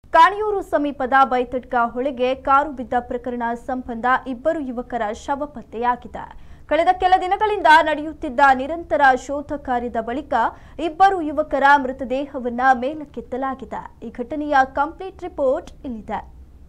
ಕಾಣಿಯೂರು ಸಮೀಪದ ಬೈತಡ್ಕ ಹೊಳೆಗೆ ಕಾರು ಬಿದ್ದ ಪ್ರಕರಣ ಸಂಬಂಧ ಇಬ್ಬರು ಯುವಕರ ಶವ ಪತ್ತೆಯಾಗಿದೆ ಕಳೆದ ಕೆಲ ದಿನಗಳಿಂದ ನಡೆಯುತ್ತಿದ್ದ ನಿರಂತರ ಶೋಧ ಕಾರ್ಯದ ಬಳಿಕ ಇಬ್ಬರು ಯುವಕರ ಮೃತದೇಹವನ್ನ ಮೇಲಕ್ಕೆತ್ತಲಾಗಿದೆ ಈ ಘಟನೆಯ ಕಂಪ್ಲೀಟ್ ರಿಪೋರ್ಟ್ ಇಲ್ಲಿದೆ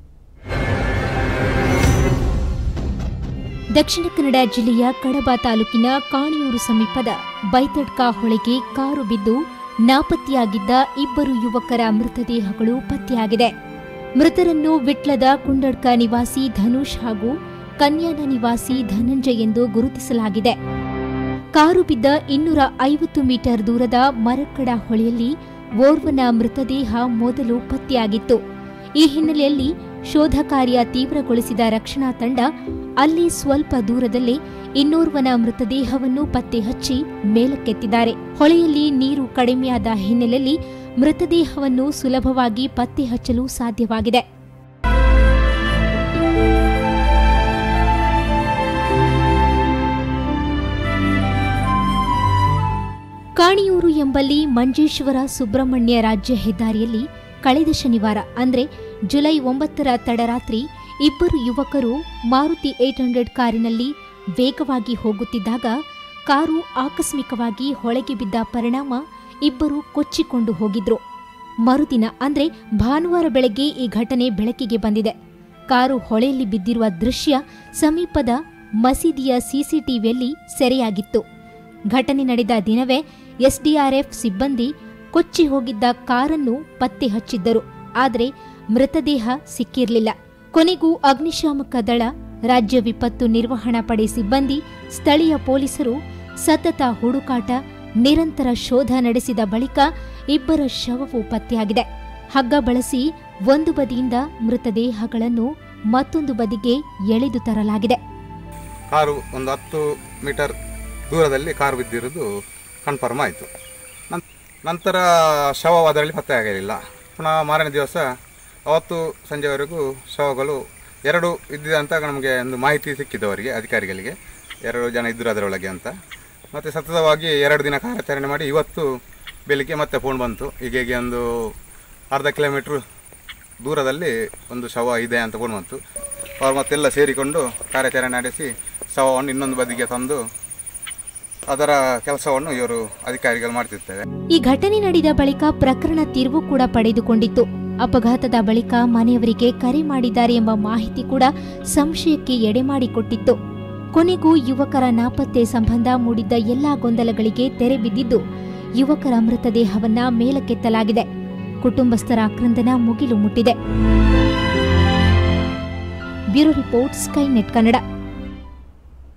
ದಕ್ಷಿಣ ಕನ್ನಡ ಜಿಲ್ಲೆಯ ಕಡಬ ತಾಲೂಕಿನ ಕಾಣಿಯೂರು ಸಮೀಪದ ಬೈತಡ್ಕ ಹೊಳೆಗೆ ಕಾರು ಬಿದ್ದು ನಾಪತ್ತೆಯಾಗಿದ್ದ ಇಬ್ಬರು ಯುವಕರ ಮೃತದೇಹಗಳು ಪತ್ತೆಯಾಗಿದೆ ಮೃತರನ್ನು ವಿಟ್ಲದ ಕುಂಡಡ್ಕ ನಿವಾಸಿ ಧನುಷ್ ಹಾಗೂ ಕನ್ಯಾನ ನಿವಾಸಿ ಧನಂಜಯ್ ಎಂದು ಗುರುತಿಸಲಾಗಿದೆ ಕಾರು ಬಿದ್ದ ಇನ್ನೂರ ಐವತ್ತು ಮೀಟರ್ ದೂರದ ಮರಕ್ಕಡ ಹೊಳೆಯಲ್ಲಿ ಓರ್ವನ ಮೃತದೇಹ ಮೊದಲು ಪತ್ತೆಯಾಗಿತ್ತು ಈ ಹಿನ್ನೆಲೆಯಲ್ಲಿ ಶೋಧ ಕಾರ್ಯ ತೀವ್ರಗೊಳಿಸಿದ ರಕ್ಷಣಾ ತಂಡ ಅಲ್ಲಿ ಸ್ವಲ್ಪ ದೂರದಲ್ಲೇ ಇನ್ನೋರ್ವನ ಮೃತದೇಹವನ್ನು ಪತ್ತೆ ಹಚ್ಚಿ ಮೇಲಕ್ಕೆತ್ತಿದ್ದಾರೆ ಹೊಳೆಯಲ್ಲಿ ನೀರು ಕಡಿಮೆಯಾದ ಹಿನ್ನೆಲೆಯಲ್ಲಿ ಮೃತದೇಹವನ್ನು ಸುಲಭವಾಗಿ ಪತ್ತೆ ಹಚ್ಚಲು ಸಾಧ್ಯವಾಗಿದೆ ಕಾಣಿಯೂರು ಎಂಬಲ್ಲಿ ಮಂಜೇಶ್ವರ ಸುಬ್ರಹ್ಮಣ್ಯ ರಾಜ್ಯ ಹೆದ್ದಾರಿಯಲ್ಲಿ ಕಳೆದ ಶನಿವಾರ ಅಂದ್ರೆ ಜುಲೈ ಒಂಬತ್ತರ ತಡರಾತ್ರಿ ಇಬ್ಬರು ಯುವಕರು ಮಾರುತಿ ಏಟ್ ಹಂಡ್ರೆಡ್ ಕಾರಿನಲ್ಲಿ ವೇಗವಾಗಿ ಹೋಗುತ್ತಿದ್ದಾಗ ಕಾರು ಆಕಸ್ಮಿಕವಾಗಿ ಹೊಳೆಗೆ ಬಿದ್ದ ಪರಿಣಾಮ ಇಬ್ಬರು ಕೊಚ್ಚಿಕೊಂಡು ಹೋಗಿದ್ರು ಮರುದಿನ ಅಂದ್ರೆ ಭಾನುವಾರ ಬೆಳಗ್ಗೆ ಈ ಘಟನೆ ಬೆಳಕಿಗೆ ಬಂದಿದೆ ಕಾರು ಹೊಳೆಯಲ್ಲಿ ಬಿದ್ದಿರುವ ದೃಶ್ಯ ಸಮೀಪದ ಮಸೀದಿಯ ಸಿಸಿಟಿವಿಯಲ್ಲಿ ಸೆರೆಯಾಗಿತ್ತು ಘಟನೆ ನಡೆದ ದಿನವೇ ಎಸ್ಡಿಆರ್ಎಫ್ ಸಿಬ್ಬಂದಿ ಕೊಚ್ಚಿ ಹೋಗಿದ್ದ ಕಾರನ್ನು ಪತ್ತೆ ಹಚ್ಚಿದ್ದರು ಆದರೆ ಮೃತದೇಹ ಸಿಕ್ಕಿರಲಿಲ್ಲ ಕೊನೆಗೂ ಅಗ್ನಿಶಾಮಕ ದಳ ರಾಜ್ಯ ವಿಪತ್ತು ನಿರ್ವಹಣಾ ಪಡೆ ಸಿಬ್ಬಂದಿ ಸ್ಥಳೀಯ ಪೊಲೀಸರು ಸತತ ಹುಡುಕಾಟ ನಿರಂತರ ಶೋಧ ನಡೆಸಿದ ಬಳಿಕ ಇಬ್ಬರ ಶವವು ಪತ್ತೆಯಾಗಿದೆ ಹಗ್ಗ ಬಳಸಿ ಒಂದು ಬದಿಯಿಂದ ಮೃತದೇಹಗಳನ್ನು ಮತ್ತೊಂದು ಬದಿಗೆ ಎಳೆದು ತರಲಾಗಿದೆ ಕಾರು ಒಂದು ಹತ್ತು ಮೀಟರ್ ದೂರದಲ್ಲಿ ಕಾರು ಬಿದ್ದಿರೋದು ಕನ್ಫರ್ಮ್ ಆಯಿತು ನಂತರ ಶವ ಅದರಲ್ಲಿ ಪತ್ತೆ ಆಗಲಿಲ್ಲ ಪುನಃ ಮಾರನೇ ದಿವಸ ಅವತ್ತು ಸಂಜೆವರೆಗೂ ಶವಗಳು ಎರಡು ಇದ್ದಿದೆ ಅಂತ ನಮಗೆ ಒಂದು ಮಾಹಿತಿ ಸಿಕ್ಕಿದ್ದವರಿಗೆ ಅಧಿಕಾರಿಗಳಿಗೆ ಎರಡು ಜನ ಇದ್ದರು ಅದರೊಳಗೆ ಅಂತ ಮತ್ತು ಸತತವಾಗಿ ಎರಡು ದಿನ ಕಾರ್ಯಾಚರಣೆ ಮಾಡಿ ಇವತ್ತು ಬೆಳಿಗ್ಗೆ ಮತ್ತೆ ಫೋನ್ ಬಂತು ಹೀಗೆ ಹೀಗೆ ಒಂದು ಅರ್ಧ ಕಿಲೋಮೀಟ್ರ್ ದೂರದಲ್ಲಿ ಒಂದು ಶವ ಇದೆ ಅಂತ ಫೋನ್ ಬಂತು ಅವರು ಮತ್ತೆಲ್ಲ ಸೇರಿಕೊಂಡು ಕಾರ್ಯಾಚರಣೆ ನಡೆಸಿ ಶವವನ್ನು ಇನ್ನೊಂದು ಬದಿಗೆ ತಂದು ಅದರ ಕೆಲಸವನ್ನು ಇವರು ಅಧಿಕಾರಿಗಳು ಮಾಡ್ತಿರ್ತೇವೆ ಈ ಘಟನೆ ನಡೆದ ಬಳಿಕ ಪ್ರಕರಣ ತಿರುವು ಕೂಡ ಪಡೆದುಕೊಂಡಿತ್ತು ಅಪಘಾತದ ಬಳಿಕ ಮನೆಯವರಿಗೆ ಕರೆ ಮಾಡಿದ್ದಾರೆ ಎಂಬ ಮಾಹಿತಿ ಕೂಡ ಸಂಶಯಕ್ಕೆ ಎಡೆಮಾಡಿಕೊಟ್ಟಿತ್ತು ಕೊನೆಗೂ ಯುವಕರ ನಾಪತ್ತೆ ಸಂಬಂಧ ಮೂಡಿದ್ದ ಎಲ್ಲಾ ಗೊಂದಲಗಳಿಗೆ ತೆರೆ ಬಿದ್ದಿದ್ದು ಯುವಕರ ಮೃತದೇಹವನ್ನ ಮೇಲಕ್ಕೆತ್ತಲಾಗಿದೆ ಕುಟುಂಬಸ್ಥರ ಆಕ್ರಂದನ ಮುಗಿಲು ಮುಟ್ಟಿದೆ bureau report sky net Kannada